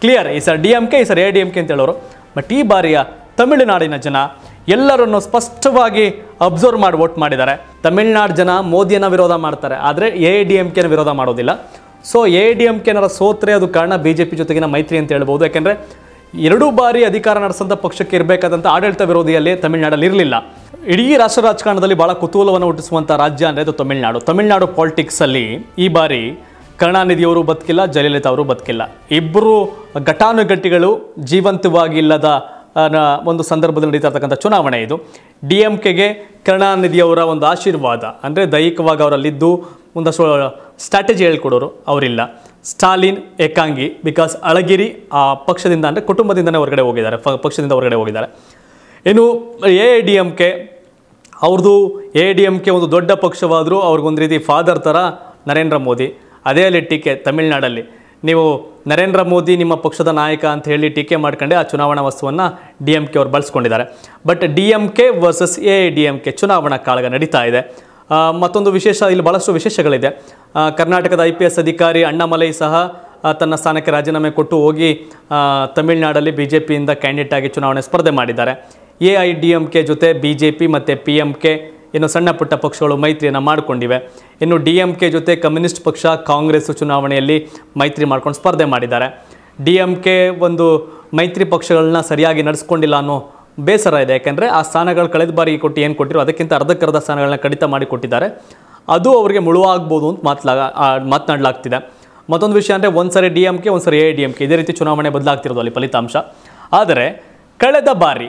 clear ಈ ಸರ್ D M K ಈ ಸರ್ ಎ ಡಿ ಎಮ್ ಕೆ ಅಂತ ಹೇಳೋರು ಬಟ್ ಈ ಬಾರಿಯ ತಮಿಳುನಾಡಿನ ಜನ ಎಲ್ಲರನ್ನು ಸ್ಪಷ್ಟವಾಗಿ ಅಬ್ಸರ್ವ್ ಮಾಡಿ ವೋಟ್ ಮಾಡಿದ್ದಾರೆ ತಮಿಳುನಾಡು ಜನ ಮೋದಿಯನ್ನು ವಿರೋಧ ಮಾಡ್ತಾರೆ ಆದರೆ ಎ ಡಿ ಎಮ್ ಕೆನ ವಿರೋಧ ಮಾಡೋದಿಲ್ಲ ಸೊ ಎ ಡಿ ಎಮ್ ಕೆನರ ಸೋತ್ರೆ ಅದು ಕಾರಣ ಬಿ ಜೆ ಪಿ ಜೊತೆಗಿನ ಮೈತ್ರಿ ಅಂತ ಹೇಳ್ಬೋದು ಯಾಕೆಂದರೆ ಎರಡು ಬಾರಿ ಅಧಿಕಾರ ನಡೆಸಂಥ ಪಕ್ಷಕ್ಕೆ ಇರಬೇಕಾದಂಥ ಆಡಳಿತ ವಿರೋಧಿಯಲ್ಲಿ ತಮಿಳುನಾಡಲ್ಲಿ ಇರಲಿಲ್ಲ ಇಡೀ ರಾಷ್ಟ್ರ ರಾಜಕಾರಣದಲ್ಲಿ ಬಹಳ ಕುತೂಹಲವನ್ನು ಹುಟ್ಟಿಸುವಂಥ ರಾಜ್ಯ ಅಂದರೆ ಅದು ತಮಿಳುನಾಡು ತಮಿಳುನಾಡು ಪಾಲಿಟಿಕ್ಸಲ್ಲಿ ಈ ಬಾರಿ ಕರುಣಾನಿಧಿಯವರು ಬದುಕಿಲ್ಲ ಜಯಲಲಿತಾ ಅವರು ಬದುಕಿಲ್ಲ ಇಬ್ಬರು ಘಟಾನುಘಟಿಗಳು ಜೀವಂತವಾಗಿಲ್ಲದ ಆ, ನ- ಒಂದು ಸಂದರ್ಭದಲ್ಲಿ ನಡೀತಾ ಇರ್ತಕ್ಕಂಥ ಚುನಾವಣೆ ಇದು ಡಿ ಎಂ ಕೆಗೆ ಕರುಣಾನಿಧಿಯವರ ಒಂದು ಆಶೀರ್ವಾದ ಅಂದರೆ ದೈಹಿಕವಾಗಿ ಅವರಲ್ಲಿದ್ದು ಒಂದಷ್ಟು ಸ್ಟ್ರಾಟಜಿ ಹೇಳ್ಕೊಡೋರು ಅವರಿಲ್ಲ ಸ್ಟಾಲಿನ್ ಏಕಾಂಗಿ ಬಿಕಾಸ್ ಅಳಗಿರಿ ಆ ಪಕ್ಷದಿಂದ ಅಂದರೆ ಕುಟುಂಬದಿಂದನೇ ಹೊರಗಡೆ ಹೋಗಿದ್ದಾರೆ ಪ- ಪಕ್ಷದಿಂದ ಹೊರಗಡೆ ಹೋಗಿದ್ದಾರೆ ಇನ್ನು ಎ ಡಿ ಎಂ ಕೆ ಅವ್ರದ್ದು ಎ ಡಿ ಎಂ ಕೆ ಒಂದು ದೊಡ್ಡ ಪಕ್ಷವಾದರೂ ಅವ್ರಿಗೊಂದು ರೀತಿ ಫಾದರ್ ಥರ ನರೇಂದ್ರ ಮೋದಿ ಅದೇ ಅಲ್ಲಿ ಟೀಕೆ ತಮಿಳುನಾಡಲ್ಲಿ ನೀವು ನರೇಂದ್ರ ಮೋದಿ ನಿಮ್ಮ ಪಕ್ಷದ ನಾಯಕ ಅಂತ ಹೇಳಿ ಟೀಕೆ ಮಾಡ್ಕೊಂಡೆ ಆ ಚುನಾವಣಾ ವಸ್ತುವನ್ನು ಡಿ ಎಂ ಕೆ ಅವ್ರು ಬಳಸ್ಕೊಂಡಿದ್ದಾರೆ but D M K versus A D M K ಚುನಾವಣಾ ಕಾಳಗ ನಡೀತಾ ಇದೆ ಆ, ಮತ್ತೊಂದು ವಿಶೇಷ ಇಲ್ಲಿ ಭಾಳಷ್ಟು ವಿಶೇಷಗಳಿದೆ ಆ, ಕರ್ನಾಟಕದ ಐ ಪಿ ಎಸ್ ಅಧಿಕಾರಿ ಅಣ್ಣಾಮಲೈ ಸಹ ಆ, ತನ್ನ ಸ್ಥಾನಕ್ಕೆ ರಾಜೀನಾಮೆ ಕೊಟ್ಟು ಹೋಗಿ ಆ, ತಮಿಳುನಾಡಲ್ಲಿ ಬಿ ಜೆ ಪಿಯಿಂದ ಕ್ಯಾಂಡಿಡೇಟ್ ಆಗಿ ಚುನಾವಣೆ ಸ್ಪರ್ಧೆ ಮಾಡಿದ್ದಾರೆ A I D M K ಜೊತೆ ಬಿ ಜೆ ಪಿ ಮತ್ತು ಪಿ ಎಂ ಕೆ ಇನ್ನು ಸಣ್ಣ ಪುಟ್ಟ ಪಕ್ಷಗಳು ಮೈತ್ರಿಯನ್ನು ಮಾಡಿಕೊಂಡಿವೆ ಇನ್ನು ಡಿ ಎಂ ಕೆ ಜೊತೆ ಕಮ್ಯುನಿಸ್ಟ್ ಪಕ್ಷ ಕಾಂಗ್ರೆಸ್ ಚುನಾವಣೆಯಲ್ಲಿ ಮೈತ್ರಿ ಮಾಡ್ಕೊಂಡು ಸ್ಪರ್ಧೆ ಮಾಡಿದ್ದಾರೆ ಡಿ ಎಂ ಕೆ ಒಂದು ಮೈತ್ರಿ ಪಕ್ಷಗಳನ್ನ ಸರಿಯಾಗಿ ನಡೆಸ್ಕೊಂಡಿಲ್ಲ ಅನ್ನೋ ಬೇಸರ ಇದೆ ಯಾಕೆಂದರೆ ಆ ಸ್ಥಾನಗಳು ಕಳೆದ ಬಾರಿ ಕೊಟ್ಟು ಏನು ಕೊಟ್ಟಿರೋ ಅದಕ್ಕಿಂತ ಅರ್ಧಕ್ಕರ್ಧ ಸ್ಥಾನಗಳನ್ನ ಕಡಿತ ಮಾಡಿ ಕೊಟ್ಟಿದ್ದಾರೆ ಅದು ಅವರಿಗೆ ಮುಳುವಾಗ್ಬೋದು ಅಂತ ಮಾತಲಾ ಮಾತನಾಡಲಾಗ್ತಿದೆ ಮತ್ತೊಂದು ವಿಷಯ ಅಂದರೆ ಒಂದು ಸರಿ ಡಿ ಎಂ ಕೆ ಒಂದು ಸರಿ ಎ ಡಿ ಎಂ ಕೆ ಇದೇ ರೀತಿ ಚುನಾವಣೆ ಬದಲಾಗ್ತಿರೋದು ಅಲ್ಲಿ ಫಲಿತಾಂಶ ಆದರೆ ಕಳೆದ ಬಾರಿ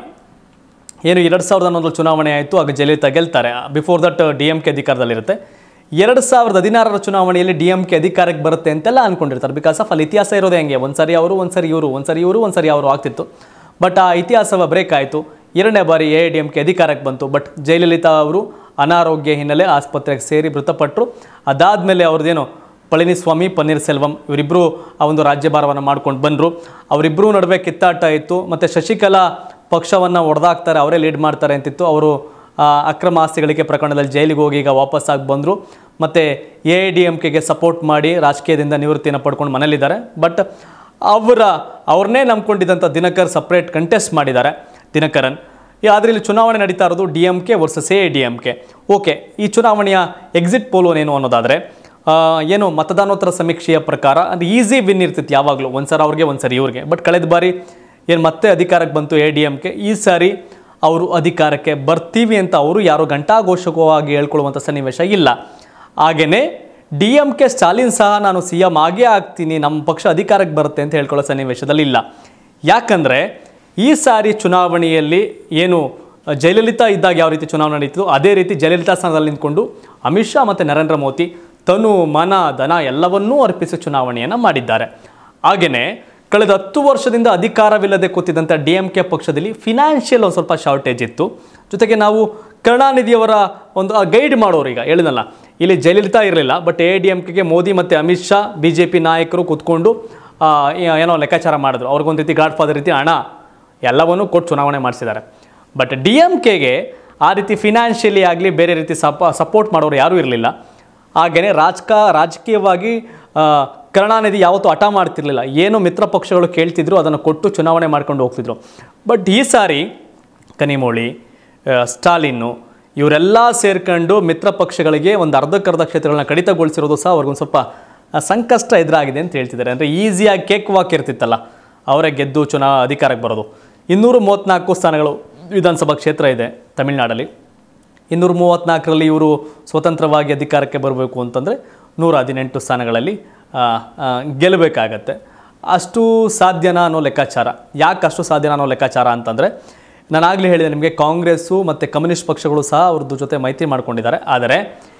ಏನು ಎರಡು ಸಾವಿರದ ಹನ್ನೊಂದರಲ್ಲಿ ಚುನಾವಣೆ ಆಯಿತು ಆಗ ಜಯಲಲಿತಾ ಗೆಲ್ತಾರೆ before that D M K ಅಧಿಕಾರದಲ್ಲಿರುತ್ತೆ ಎರಡು ಸಾವಿರದ ಹದಿನಾರರ ಚುನಾವಣೆಯಲ್ಲಿ ಡಿ ಎಂ ಕೆ ಅಧಿಕಾರಕ್ಕೆ ಬರುತ್ತೆ ಅಂತೆಲ್ಲ ಅನ್ಕೊಂಡಿರ್ತಾರೆ ಬಿಕಾಸ್ ಆಫ್ ಅಲ್ಲಿ ಇತಿಹಾಸ ಇರೋದೇ ಹಂಗೆ ಒಂದು ಸರಿ ಅವರು ಒಂದು ಸರಿ ಇವರು ಒಂದು ಸರಿ ಇವರು ಒಂದು ಸರಿ ಅವರು ಆಗ್ತಿತ್ತು ಬಟ್ ಆ ಇತಿಹಾಸವ ಬ್ರೇಕ್ ಆಯಿತು ಎರಡನೇ ಬಾರಿ ಎ ಡಿ ಎಂ ಕೆ ಅಧಿಕಾರಕ್ಕೆ ಬಂತು ಬಟ್ ಜಯಲಲಿತಾ ಅವರು ಅನಾರೋಗ್ಯ ಹಿನ್ನೆಲೆ ಆಸ್ಪತ್ರೆಗೆ ಸೇರಿ ಮೃತಪಟ್ಟರು ಅದಾದಮೇಲೆ ಅವ್ರದ್ದೇನು ಪಳನಿಸ್ವಾಮಿ ಪನ್ನೀರ್ಸೆಲ್ವಂ ಇವರಿಬ್ಬರು ಆ ಒಂದು ರಾಜ್ಯಭಾರವನ್ನು ಮಾಡ್ಕೊಂಡು ಬಂದರು ಅವರಿಬ್ಬರು ನಡುವೆ ಕಿತ್ತಾಟ ಇತ್ತು ಮತ್ತು ಶಶಿಕಲಾ ಪಕ್ಷವನ್ನು ಹೊಡೆದಾಕ್ತಾರೆ ಅವರೇ ಲೀಡ್ ಮಾಡ್ತಾರೆ ಅಂತಿತ್ತು ಅವರು ಆ, ಅಕ್ರಮ ಆಸ್ತಿ ಗಳಿಕೆ ಪ್ರಕರಣದಲ್ಲಿ ಜೈಲಿಗೆ ಹೋಗಿ ಈಗ ವಾಪಸ್ಸಾಗಿ ಬಂದರು ಮತ್ತು ಎ ಡಿ ಎಮ್ ಕೆಗೆ ಸಪೋರ್ಟ್ ಮಾಡಿ ರಾಜಕೀಯದಿಂದ ನಿವೃತ್ತಿಯನ್ನು ಪಡ್ಕೊಂಡು ಮನೇಲಿದ್ದಾರೆ ಬಟ್ ಅವರ ಅವ್ರನ್ನೇ ನಂಬ್ಕೊಂಡಿದ್ದಂಥ ದಿನಕರ್ ಸಪ್ರೇಟ್ ಕಂಟೆಸ್ಟ್ ಮಾಡಿದ್ದಾರೆ ದಿನಕರನ್ ಈ ಆದರೆ ಇಲ್ಲಿ ಚುನಾವಣೆ ನಡೀತಾ ಇರೋದು D M K versus A D M K okay ಈ ಚುನಾವಣೆಯ ಎಕ್ಸಿಟ್ ಪೋಲ್ ಏನು ಅನ್ನೋದಾದರೆ ಆ, ಏನು ಮತದಾನೋತ್ತರ ಸಮೀಕ್ಷೆಯ ಪ್ರಕಾರ ಅದು ಈಸಿ ವಿನ್ ಇರ್ತಿತ್ತು ಯಾವಾಗಲೂ ಒಂದು ಸಲ ಅವ್ರಿಗೆ ಒಂದು ಸರಿ ಇವ್ರಿಗೆ ಬಟ್ ಕಳೆದ ಬಾರಿ ಏನು ಮತ್ತೆ ಅಧಿಕಾರಕ್ಕೆ ಬಂತು ಎ ಡಿ ಎಮ್ ಕೆ ಈ ಸಾರಿ ಅವರು ಅಧಿಕಾರಕ್ಕೆ ಬರ್ತೀವಿ ಅಂತ ಅವರು ಯಾರು ಘಂಟಾಘೋಷಕವಾಗಿ ಹೇಳ್ಕೊಳ್ಳುವಂಥ ಸನ್ನಿವೇಶ ಇಲ್ಲ ಹಾಗೆಯೇ ಡಿ ಎಮ್ ಕೆ ಸ್ಟಾಲಿನ್ ಸಹ ನಾನು ಸಿ ಎಮ್ ಆಗೇ ಆಗ್ತೀನಿ ನಮ್ಮ ಪಕ್ಷ ಅಧಿಕಾರಕ್ಕೆ ಬರುತ್ತೆ ಅಂತ ಹೇಳ್ಕೊಳ್ಳೋ ಸನ್ನಿವೇಶದಲ್ಲಿ ಇಲ್ಲ ಯಾಕಂದರೆ ಈ ಸಾರಿ ಚುನಾವಣೆಯಲ್ಲಿ ಏನು ಜಯಲಲಿತಾ ಇದ್ದಾಗ ಯಾವ ರೀತಿ ಚುನಾವಣೆ ನಡೀತಿತ್ತು ಅದೇ ರೀತಿ ಜಯಲಲಿತಾ ಸ್ಥಾನದಲ್ಲಿ ನಿಂತ್ಕೊಂಡು ಅಮಿತ್ ಶಾ ಮತ್ತು ನರೇಂದ್ರ ಮೋದಿ ತನು ಮನ ಧನ ಎಲ್ಲವನ್ನೂ ಅರ್ಪಿಸಿ ಚುನಾವಣೆಯನ್ನು ಮಾಡಿದ್ದಾರೆ ಹಾಗೆಯೇ ಕಳೆದ ಹತ್ತು ವರ್ಷದಿಂದ ಅಧಿಕಾರವಿಲ್ಲದೆ ಕೂತಿದ್ದಂಥ ಡಿ ಎಂ ಕೆ ಪಕ್ಷದಲ್ಲಿ ಫಿನಾನ್ಷಿಯಲ್ ಒಂದು ಸ್ವಲ್ಪ ಶಾರ್ಟೇಜ್ ಇತ್ತು ಜೊತೆಗೆ ನಾವು ಕರುಣಾನಿಧಿಯವರ ಒಂದು ಗೈಡ್ ಮಾಡೋರು ಈಗ ಹೇಳಿದಲ್ಲ ಇಲ್ಲಿ ಜಯಲಲಿತಾ ಇರಲಿಲ್ಲ ಬಟ್ ಎ ಡಿ ಎಂ ಕೆಗೆ ಮೋದಿ ಮತ್ತು Amit Shah B J P ನಾಯಕರು ಕೂತ್ಕೊಂಡು ಆ, ಏನೋ ಲೆಕ್ಕಾಚಾರ ಮಾಡಿದ್ರು ಅವ್ರಿಗೊಂದು ರೀತಿ ಗಾಡ್ ಫಾದರ್ ರೀತಿ ಹಣ ಎಲ್ಲವನ್ನೂ ಕೊಟ್ಟು ಚುನಾವಣೆ ಮಾಡಿಸಿದ್ದಾರೆ ಬಟ್ ಡಿ ಎಂ ಕೆಗೆ ಆ ರೀತಿ ಫಿನಾನ್ಷಿಯಲಿ ಆಗಲಿ ಬೇರೆ ರೀತಿ ಸಪ ಸಪೋರ್ಟ್ ಮಾಡೋರು ಯಾರೂ ಇರಲಿಲ್ಲ ಹಾಗೆಯೇ ರಾಜಕ ರಾಜಕೀಯವಾಗಿ ಆ, ಕರುಣಾನಿಧಿ ಯಾವತ್ತೂ ಹಠ ಮಾಡ್ತಿರ್ಲಿಲ್ಲ ಏನು ಮಿತ್ರ ಪಕ್ಷಗಳು ಕೇಳ್ತಿದ್ರು ಅದನ್ನು ಕೊಟ್ಟು ಚುನಾವಣೆ ಮಾಡ್ಕೊಂಡು ಹೋಗ್ತಿದ್ರು ಬಟ್ ಈ ಸಾರಿ ಕನಿಮೋಳಿ ಆ, ಸ್ಟಾಲಿನ್ನು ಇವರೆಲ್ಲ ಸೇರ್ಕೊಂಡು ಮಿತ್ರ ಪಕ್ಷಗಳಿಗೆ ಒಂದು ಅರ್ಧಕ್ಕರ್ಧ ಕ್ಷೇತ್ರಗಳನ್ನ ಕಡಿತಗೊಳಿಸಿರೋದು ಸಹ ಅವ್ರಿಗೊಂದು ಸ್ವಲ್ಪ ಆ, ಸಂಕಷ್ಟ ಎದುರಾಗಿದೆ ಅಂತ ಹೇಳ್ತಿದ್ದಾರೆ ಅಂದರೆ ಈಸಿಯಾಗಿ ಕೇಕ್ ವಾಕ್ ಇರ್ತಿತ್ತಲ್ಲ ಅವರೇ ಗೆದ್ದು ಚುನಾ ಅಧಿಕಾರಕ್ಕೆ ಬರೋದು ಇನ್ನೂರ ಮೂವತ್ತ್ನಾಲ್ಕು ಸ್ಥಾನಗಳು ವಿಧಾನಸಭಾ ಕ್ಷೇತ್ರ ಇದೆ ತಮಿಳುನಾಡಲ್ಲಿ ಇನ್ನೂರ ಮೂವತ್ತ್ನಾಲ್ಕರಲ್ಲಿ ಇವರು ಸ್ವತಂತ್ರವಾಗಿ ಅಧಿಕಾರಕ್ಕೆ ಬರಬೇಕು ಅಂತಂದರೆ ನೂರ ಹದಿನೆಂಟು ಸ್ಥಾನಗಳಲ್ಲಿ ಆ, ಆ, ಗೆಲ್ಲಬೇಕಾಗತ್ತೆ ಅಷ್ಟು ಸಾಧ್ಯನಾ ಅನ್ನೋ ಲೆಕ್ಕಾಚಾರ ಯಾಕೆ ಅಷ್ಟು ಸಾಧ್ಯನಾ ಅನ್ನೋ ಲೆಕ್ಕಾಚಾರ ಅಂತಂದರೆ ನಾನು ಆಗಲೇ ಹೇಳಿದೆ ನಿಮಗೆ ಕಾಂಗ್ರೆಸ್ಸು ಮತ್ತು ಕಮ್ಯುನಿಸ್ಟ್ ಪಕ್ಷಗಳು ಸಹ ಅವ್ರದ್ದು ಜೊತೆ ಮೈತ್ರಿ ಮಾಡ್ಕೊಂಡಿದ್ದಾರೆ ಆದರೆ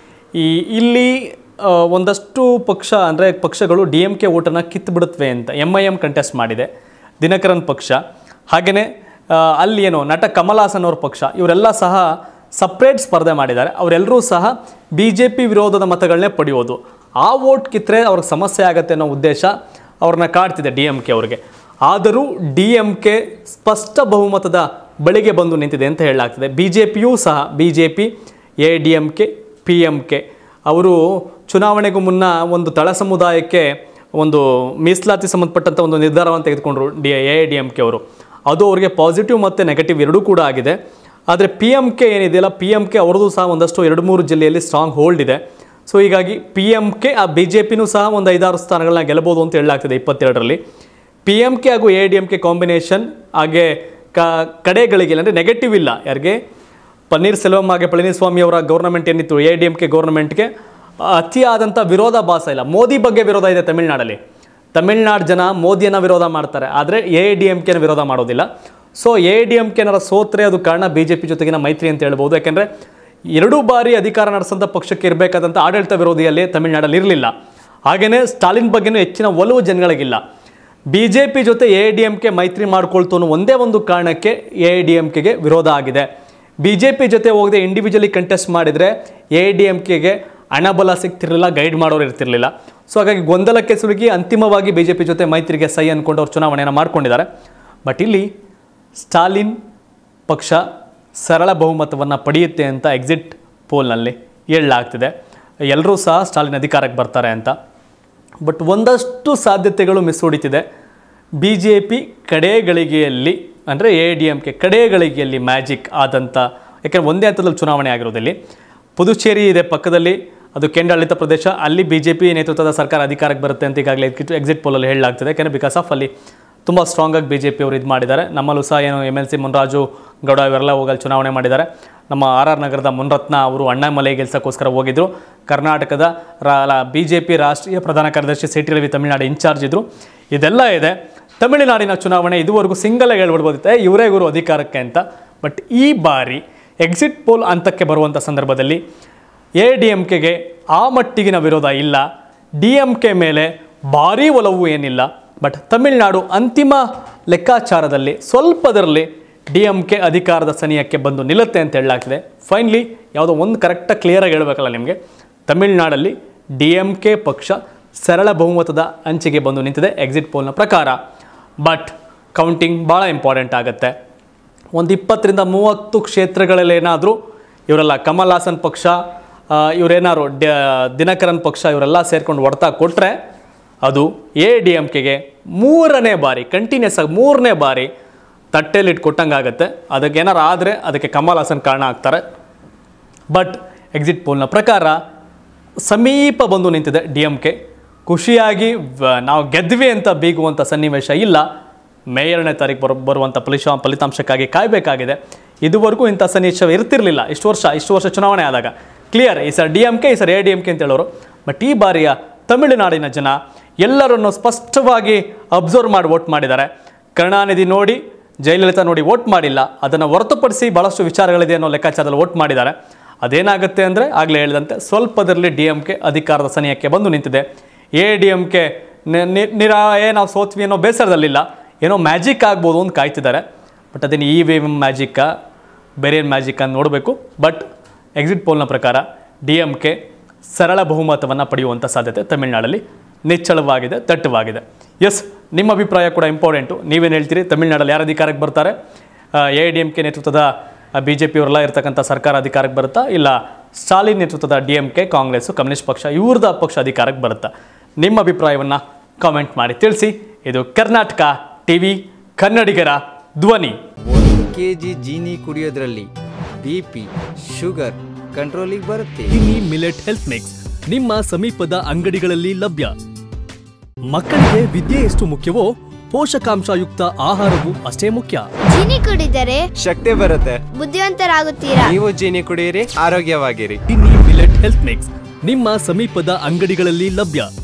ಈ ಇಲ್ಲಿ ಆ, ಒಂದಷ್ಟು ಪಕ್ಷ ಅಂದರೆ ಪಕ್ಷಗಳು ಡಿ ಎಮ್ ಕೆ ಓಟನ್ನು ಕಿತ್ತುಬಿಡುತ್ತವೆ ಅಂತ ಎಮ್ ಐ ಎಮ್ ಕಂಟೆಸ್ಟ್ ಮಾಡಿದೆ ದಿನಕರನ್ ಪಕ್ಷ ಹಾಗೆಯೇ ಅಲ್ಲಿ ಏನು ನಟ ಕಮಲ್ ಹಾಸನ್ ಅವ್ರ ಪಕ್ಷ ಇವರೆಲ್ಲ ಸಹ ಸಪ್ರೇಟ್ ಸ್ಪರ್ಧೆ ಮಾಡಿದ್ದಾರೆ ಅವರೆಲ್ಲರೂ ಸಹ ಬಿ ಜೆ ಪಿ ವಿರೋಧದ ಮತಗಳನ್ನೇ ಪಡೆಯೋದು ಆ ವೋಟ್ ಕಿತ್ತರೆ ಅವ್ರಿಗೆ ಸಮಸ್ಯೆ ಆಗುತ್ತೆ ಅನ್ನೋ ಉದ್ದೇಶ ಅವ್ರನ್ನ ಕಾಡ್ತಿದೆ ಡಿ ಎಮ್ ಕೆ ಅವ್ರಿಗೆ ಆದರೂ ಡಿ ಎಮ್ ಕೆ ಸ್ಪಷ್ಟ ಬಹುಮತದ ಬಳಿಗೆ ಬಂದು ನಿಂತಿದೆ ಅಂತ ಹೇಳಲಾಗ್ತದೆ ಬಿ ಜೆ ಪಿಯೂ ಸಹ B J P A D M K P M K ಅವರು ಚುನಾವಣೆಗೂ ಮುನ್ನ ಒಂದು ತಳ ಸಮುದಾಯಕ್ಕೆ ಒಂದು ಮೀಸಲಾತಿ ಸಂಬಂಧಪಟ್ಟಂಥ ಒಂದು ನಿರ್ಧಾರವನ್ನು ತೆಗೆದುಕೊಂಡ್ರು D A D M K ಅವರು ಅದು ಅವರಿಗೆ ಪಾಸಿಟಿವ್ ಮತ್ತು ನೆಗೆಟಿವ್ ಎರಡೂ ಕೂಡ ಆಗಿದೆ ಆದರೆ ಪಿ ಎಮ್ ಕೆ ಏನಿದೆಯಲ್ಲ ಪಿ ಎಮ್ ಕೆ ಅವ್ರದ್ದು ಸಹ ಒಂದಷ್ಟು ಎರಡು ಮೂರು ಜಿಲ್ಲೆಯಲ್ಲಿ ಸ್ಟ್ರಾಂಗ್ ಹೋಲ್ಡ್ ಇದೆ ಸೊ ಹೀಗಾಗಿ ಪಿ ಎಮ್ ಕೆ ಆ ಬಿ ಜೆ ಪಿನೂ ಸಹ ಒಂದು ಐದಾರು ಸ್ಥಾನಗಳನ್ನ ಗೆಲ್ಲಬಹುದು ಅಂತ ಹೇಳಲಾಗ್ತದೆ ಇಪ್ಪತ್ತೆರಡರಲ್ಲಿ ಪಿ ಎಮ್ ಕೆ ಹಾಗೂ A D M K combination ಹಾಗೆ ಕ ಕಡೆಗಳಿಗೆ ಅಂದರೆ ನೆಗೆಟಿವ್ ಇಲ್ಲ ಯಾರಿಗೆ ಪನ್ನೀರ್ ಸೆಲ್ವಂ ಹಾಗೆ ಪಳನಿಸ್ವಾಮಿ ಅವರ ಗೌರ್ನಮೆಂಟ್ ಏನಿತ್ತು ಎ ಡಿ ಎಮ್ ಕೆ ಗೌರ್ನಮೆಂಟ್ಗೆ ಅತಿಯಾದಂಥ ವಿರೋಧ ಭಾಸ ಇಲ್ಲ ಮೋದಿ ಬಗ್ಗೆ ವಿರೋಧ ಇದೆ ತಮಿಳ್ನಾಡಲ್ಲಿ ತಮಿಳ್ನಾಡು ಜನ ಮೋದಿಯನ್ನು ವಿರೋಧ ಮಾಡ್ತಾರೆ ಆದರೆ ಎ ಡಿ ಎಮ್ ಕೆನ ವಿರೋಧ ಮಾಡೋದಿಲ್ಲ ಸೊ ಎ ಡಿ ಎಮ್ ಕೆನರ ಸೋತ್ರೆ ಅದು ಕಾರಣ ಬಿ ಜೆ ಪಿ ಜೊತೆಗಿನ ಮೈತ್ರಿ ಅಂತ ಹೇಳ್ಬೋದು ಯಾಕೆಂದರೆ ಎರಡು ಬಾರಿ ಅಧಿಕಾರ ನಡೆಸೋಂಥ ಪಕ್ಷಕ್ಕೆ ಇರಬೇಕಾದಂಥ ಆಡಳಿತ ವಿರೋಧಿಯಲ್ಲಿ ತಮಿಳ್ನಾಡಲ್ಲಿ ಇರಲಿಲ್ಲ ಹಾಗೆಯೇ ಸ್ಟಾಲಿನ್ ಬಗ್ಗೆನೂ ಹೆಚ್ಚಿನ ಒಲವು ಜನಗಳಿಗಿಲ್ಲ ಬಿ ಜೆ ಪಿ ಜೊತೆ ಎ ಡಿ ಎಮ್ ಕೆ ಮೈತ್ರಿ ಮಾಡ್ಕೊಳ್ತು ಅನ್ನೋ ಒಂದೇ ಒಂದು ಕಾರಣಕ್ಕೆ ಎ ಡಿ ಎಮ್ ಕೆಗೆ ವಿರೋಧ ಆಗಿದೆ ಬಿ ಜೆ ಪಿ ಜೊತೆ ಹೋಗದೆ ಇಂಡಿವಿಜುವಲಿ ಕಂಟೆಸ್ಟ್ ಮಾಡಿದರೆ ಎ ಡಿ ಎಮ್ ಕೆಗೆ ಹಣಬಲ ಸಿಗ್ತಿರಲಿಲ್ಲ ಗೈಡ್ ಮಾಡೋರು ಇರ್ತಿರ್ಲಿಲ್ಲ ಸೊ ಹಾಗಾಗಿ ಗೊಂದಲಕ್ಕೆ ಸಿಲುಕಿ ಅಂತಿಮವಾಗಿ ಬಿ ಜೆ ಪಿ ಜೊತೆ ಮೈತ್ರಿಗೆ ಸೈ ಅಂದ್ಕೊಂಡು ಅವ್ರು ಚುನಾವಣೆಯನ್ನು ಮಾಡ್ಕೊಂಡಿದ್ದಾರೆ ಬಟ್ ಇಲ್ಲಿ ಸ್ಟಾಲಿನ್ ಪಕ್ಷ ಸರಳ ಬಹುಮತವನ್ನು ಪಡೆಯುತ್ತೆ ಅಂತ ಎಕ್ಸಿಟ್ ಪೋಲ್ನಲ್ಲಿ ಹೇಳಲಾಗ್ತಿದೆ ಎಲ್ಲರೂ ಸಹ ಸ್ಟಾಲಿನ್ ಅಧಿಕಾರಕ್ಕೆ ಬರ್ತಾರೆ ಅಂತ ಬಟ್ ಒಂದಷ್ಟು ಸಾಧ್ಯತೆಗಳು ಮಿಸ್ ಹೊಡಿತಿದೆ ಬಿ ಜೆ ಪಿ ಕಡೆ ಗಳಿಗೆಯಲ್ಲಿ ಅಂದರೆ ಎ ಡಿ ಎಮ್ ಕೆ ಕಡೆ ಗಳಿಗೆಯಲ್ಲಿ ಮ್ಯಾಜಿಕ್ ಆದಂಥ ಯಾಕೆಂದರೆ ಒಂದೇ ಹಂತದಲ್ಲಿ ಚುನಾವಣೆ ಆಗಿರೋದಲ್ಲಿ ಪುದುಚೇರಿ ಇದೆ ಪಕ್ಕದಲ್ಲಿ ಅದು ಕೇಂದ್ರಾಡಳಿತ ಪ್ರದೇಶ ಅಲ್ಲಿ ಬಿ ಜೆ ಪಿ ನೇತೃತ್ವದ ಸರ್ಕಾರ ಅಧಿಕಾರಕ್ಕೆ ಬರುತ್ತೆ ಅಂತ ಈಗಾಗಲೇ ಎಕ್ಸಿಟ್ ಪೋಲಲ್ಲಿ ಹೇಳಲಾಗ್ತಿದೆ ಯಾಕೆಂದರೆ ಬಿಕಾಸ್ ಆಫ್ ಅಲ್ಲಿ ತುಂಬ ಸ್ಟ್ರಾಂಗಾಗಿ ಬಿ ಜೆ ಪಿ ಅವರು ಇದು ಮಾಡಿದ್ದಾರೆ ನಮ್ಮಲ್ಲೂ ಸಹ ಏನು M L C Munraju Gowda ಇವರೆಲ್ಲ ಹೋಗಲ್ಲಿ ಚುನಾವಣೆ ಮಾಡಿದ್ದಾರೆ ನಮ್ಮ ಆರ್ ಆರ್ ನಗರದ ಮುನ್ರತ್ನ ಅವರು ಅಣ್ಣಾಮಲೈ ಗೆಲ್ಸೋಕ್ಕೋಸ್ಕರ ಹೋಗಿದ್ರು ಕರ್ನಾಟಕದ ರಾ ಬಿ ಜೆ ಪಿ ರಾಷ್ಟ್ರೀಯ ಪ್ರಧಾನ ಕಾರ್ಯದರ್ಶಿ C T Ravi Tamil Nadu incharge ಇದ್ದರು ಇದೆಲ್ಲ ಇದೆ ತಮಿಳುನಾಡಿನ ಚುನಾವಣೆ ಇದುವರೆಗೂ ಸಿಂಗಲ್ ಆಗಿ ಹೇಳ್ಬಿಡ್ಬೋದಿತ್ತೆ ಇವರೇ ಇವರು ಅಧಿಕಾರಕ್ಕೆ ಅಂತ ಬಟ್ ಈ ಬಾರಿ ಎಕ್ಸಿಟ್ ಪೋಲ್ ಹಂತಕ್ಕೆ ಬರುವಂಥ ಸಂದರ್ಭದಲ್ಲಿ ಎ ಡಿ ಎಮ್ ಕೆಗೆ ಆ ಮಟ್ಟಿಗಿನ ವಿರೋಧ ಇಲ್ಲ ಡಿ ಎಮ್ ಕೆ ಮೇಲೆ ಭಾರೀ ಒಲವು ಏನಿಲ್ಲ ಬಟ್ ತಮಿಳುನಾಡು ಅಂತಿಮ ಲೆಕ್ಕಾಚಾರದಲ್ಲಿ ಸ್ವಲ್ಪದರಲ್ಲಿ ಡಿ ಎಮ್ ಕೆ ಅಧಿಕಾರದ ಸನಿಯಕ್ಕೆ ಬಂದು ನಿಲ್ಲುತ್ತೆ ಅಂತ ಹೇಳಲಾಗ್ತಿದೆ ಫೈನಲಿ ಯಾವುದೋ ಒಂದು ಕರೆಕ್ಟಾಗಿ ಕ್ಲಿಯರಾಗಿ ಹೇಳಬೇಕಲ್ಲ ನಿಮಗೆ ತಮಿಳುನಾಡಲ್ಲಿ ಡಿ ಎಮ್ ಕೆ ಪಕ್ಷ ಸರಳ ಬಹುಮತದ ಅಂಚಿಗೆ ಬಂದು ನಿಂತಿದೆ ಎಕ್ಸಿಟ್ ಪೋಲ್ನ ಪ್ರಕಾರ ಬಟ್ ಕೌಂಟಿಂಗ್ ಭಾಳ ಇಂಪಾರ್ಟೆಂಟ್ ಆಗುತ್ತೆ ಒಂದು ಇಪ್ಪತ್ತರಿಂದ ಮೂವತ್ತು ಕ್ಷೇತ್ರಗಳಲ್ಲಿ ಏನಾದರೂ ಇವರೆಲ್ಲ ಕಮಲ್ ಹಾಸನ್ ಪಕ್ಷ ಆ, ಇವರೇನಾದ್ರು ಡ ದಿನಕರನ್ ಪಕ್ಷ ಇವರೆಲ್ಲ ಸೇರ್ಕೊಂಡು ಹೊಡ್ತಾ ಕೊಟ್ಟರೆ ಅದು ಎ ಡಿ ಎಮ್ ಕೆಗೆ ಮೂರನೇ ಬಾರಿ ಕಂಟಿನ್ಯೂಸ್ ಆಗಿ ಮೂರನೇ ಬಾರಿ ತಟ್ಟೆಲಿಟ್ಟು ಕೊಟ್ಟಂಗಾಗತ್ತೆ ಅದಕ್ಕೆ ಏನಾರು ಆದರೆ ಅದಕ್ಕೆ ಕಮಲ್ ಹಾಸನ್ ಕಾರಣ ಆಗ್ತಾರೆ ಬಟ್ ಎಕ್ಸಿಟ್ ಪೋಲ್ನ ಪ್ರಕಾರ ಸಮೀಪ ಬಂದು ನಿಂತಿದೆ ಡಿ ಎಮ್ ಕೆ ಖುಷಿಯಾಗಿ ವ- ನಾವು ಗೆದ್ವಿ ಅಂತ ಬೀಗುವಂಥ ಸನ್ನಿವೇಶ ಇಲ್ಲ ಮೇ ಎರಡನೇ ತಾರೀಕು ಬರು ಬರುವಂಥ ಫಲಿಶ ಫಲಿತಾಂಶಕ್ಕಾಗಿ ಕಾಯಬೇಕಾಗಿದೆ ಇದುವರೆಗೂ ಇಂಥ ಸನ್ನಿವೇಶ ಇರ್ತಿರಲಿಲ್ಲ ಇಷ್ಟು ವರ್ಷ ಇಷ್ಟು ವರ್ಷ ಚುನಾವಣೆ ಆದಾಗ ಕ್ಲಿಯರ್ ಈ ಸರ್ ಡಿ ಎಮ್ ಕೆ ಈ ಸರ್ ಎ ಡಿ ಎಮ್ ಕೆ ಅಂತ ಹೇಳೋರು ಬಟ್ ಈ ಬಾರಿಯ ತಮಿಳುನಾಡಿನ ಜನ ಎಲ್ಲರನ್ನು ಸ್ಪಷ್ಟವಾಗಿ ಅಬ್ಸರ್ವ್ ಮಾಡಿ ವೋಟ್ ಮಾಡಿದ್ದಾರೆ ಕರುಣಾನಿಧಿ ನೋಡಿ ಜಯಲಲಿತಾ ನೋಡಿ ವೋಟ್ ಮಾಡಿಲ್ಲ ಅದನ್ನು ಹೊರತುಪಡಿಸಿ ಭಾಳಷ್ಟು ವಿಚಾರಗಳಿದೆ ಅನ್ನೋ ಲೆಕ್ಕಾಚಾರದಲ್ಲಿ ವೋಟ್ ಮಾಡಿದ್ದಾರೆ ಅದೇನಾಗುತ್ತೆ ಅಂದರೆ ಆಗಲೇ ಹೇಳಿದಂತೆ ಸ್ವಲ್ಪದರಲ್ಲಿ ಡಿ ಎಮ್ ಕೆ ಅಧಿಕಾರದ ಸನಿಯಕ್ಕೆ ಬಂದು ನಿಂತಿದೆ ಎ ಡಿ ಎಮ್ ಕೆ ನಿರಾ ಏ ನಾವು ಸೋತ್ವಿ ಅನ್ನೋ ಬೇಸರದಲ್ಲಿಲ್ಲ ಏನೋ ಮ್ಯಾಜಿಕ್ ಆಗ್ಬೋದು ಅಂತ ಕಾಯ್ತಿದ್ದಾರೆ ಬಟ್ ಅದೇನು ಈ ವಿ ಎಮ್ ಮ್ಯಾಜಿಕ್ಕಾ ಬೇರೆ ಏನು ಮ್ಯಾಜಿಕ್ ಅಂತ ನೋಡಬೇಕು ಬಟ್ ಎಕ್ಸಿಟ್ ಪೋಲ್ನ ಪ್ರಕಾರ ಡಿ ಎಮ್ ಕೆ ಸರಳ ಬಹುಮತವನ್ನು ಪಡೆಯುವಂಥ ಸಾಧ್ಯತೆ ತಮಿಳುನಾಡಲ್ಲಿ ನಿಚ್ಚಳವಾಗಿದೆ ದಟ್ಟವಾಗಿದೆ ಎಸ್ ನಿಮ್ಮ ಅಭಿಪ್ರಾಯ ಕೂಡ ಇಂಪಾರ್ಟೆಂಟು ನೀವೇನು ಹೇಳ್ತೀರಿ ತಮಿಳುನಾಡಲ್ಲಿ ಯಾರು ಅಧಿಕಾರಕ್ಕೆ ಬರ್ತಾರೆ ಎ ಡಿ ಎಮ್ ಕೆ ನೇತೃತ್ವದ ಬಿ ಜೆ ಪಿಯವರೆಲ್ಲ ಇರ್ತಕ್ಕಂಥ ಸರ್ಕಾರ ಅಧಿಕಾರಕ್ಕೆ ಬರುತ್ತಾ ಇಲ್ಲ ಸ್ಟಾಲಿನ್ ನೇತೃತ್ವದ D M K Congress communist ಪಕ್ಷ ಇವ್ರದ್ದು ಪಕ್ಷ ಅಧಿಕಾರಕ್ಕೆ ಬರುತ್ತಾ ನಿಮ್ಮ ಅಭಿಪ್ರಾಯವನ್ನು ಕಾಮೆಂಟ್ ಮಾಡಿ ತಿಳಿಸಿ ಇದು ಕರ್ನಾಟಕ ಟಿವಿ ಕನ್ನಡಿಗರ ಧ್ವನಿ ಒಂದು ಕೆ ಜಿ ಜೀನಿ ಕುಡಿಯೋದ್ರಲ್ಲಿ ಬಿ ಪಿ ಶುಗರ್ ಕಂಟ್ರೋಲಿಗೆ ಬರುತ್ತೆ ಟಿನಿ ಮಿಲೆಟ್ ಹೆಲ್ತ್ ಮಿಕ್ಸ್ ನಿಮ್ಮ ಸಮೀಪದ ಅಂಗಡಿಗಳಲ್ಲಿ ಲಭ್ಯ ಮಕ್ಕಳಿಗೆ ವಿದ್ಯೆ ಎಷ್ಟು ಮುಖ್ಯವೋ ಪೋಷಕಾಂಶಯುಕ್ತ ಆಹಾರವೂ ಅಷ್ಟೇ ಮುಖ್ಯ ಜೀನಿ ಕುಡಿದರೆ ಶಕ್ತಿ ಬರುತ್ತೆ ಬುದ್ಧಿವಂತರಾಗುತ್ತೀರಾ ನೀವು ಜೀನಿ ಕುಡಿಯಿರಿ ಆರೋಗ್ಯವಾಗಿರಿ ಟಿನಿ ಮಿಲೆಟ್ ಹೆಲ್ತ್ ಮಿಕ್ಸ್ ನಿಮ್ಮ ಸಮೀಪದ ಅಂಗಡಿಗಳಲ್ಲಿ ಲಭ್ಯ